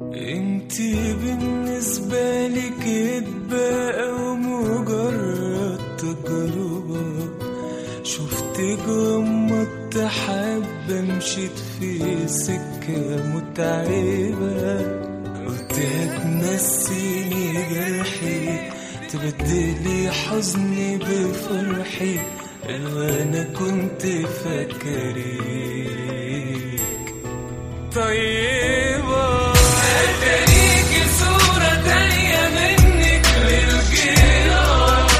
انتي بالنسبة لي كدبة أو مجرد تجربة شفت غمضت حبة مشيت في سكة متعبة قلت هتنسيني جرحي تبدلي حزني بفرحي وانا كنت فاكريك طيبة أتاريكي صورة تانية منك للجراح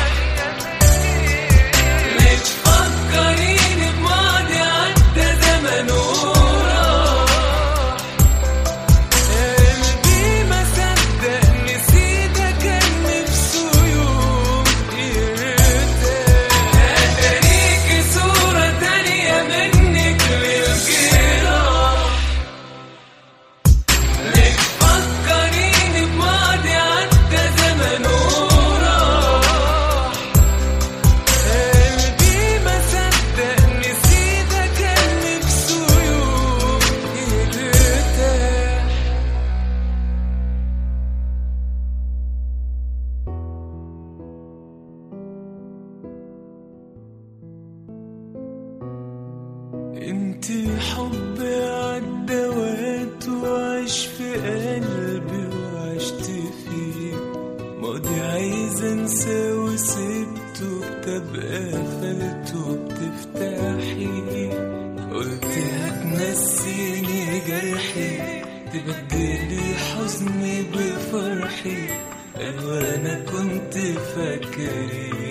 بتفكريني بماضي عدى زمن وراح قلبي ما صدق نسيتك كان نفسه يوم يرتاح أتاريكي صورة تانية منك للجراح بتفكريني بماضي عدى زمن وراح قلبي ما صدق نسيتك كان نفسه يوم يرتاح انتي حب عالدوات وعيش في قلبي وعشت فيه ماضي عايز انسى وسبته بتبقى قفلته بتفتحي قلت هتنسيني جرحي تبدلي حزني بفرحي وانا كنت فاكرك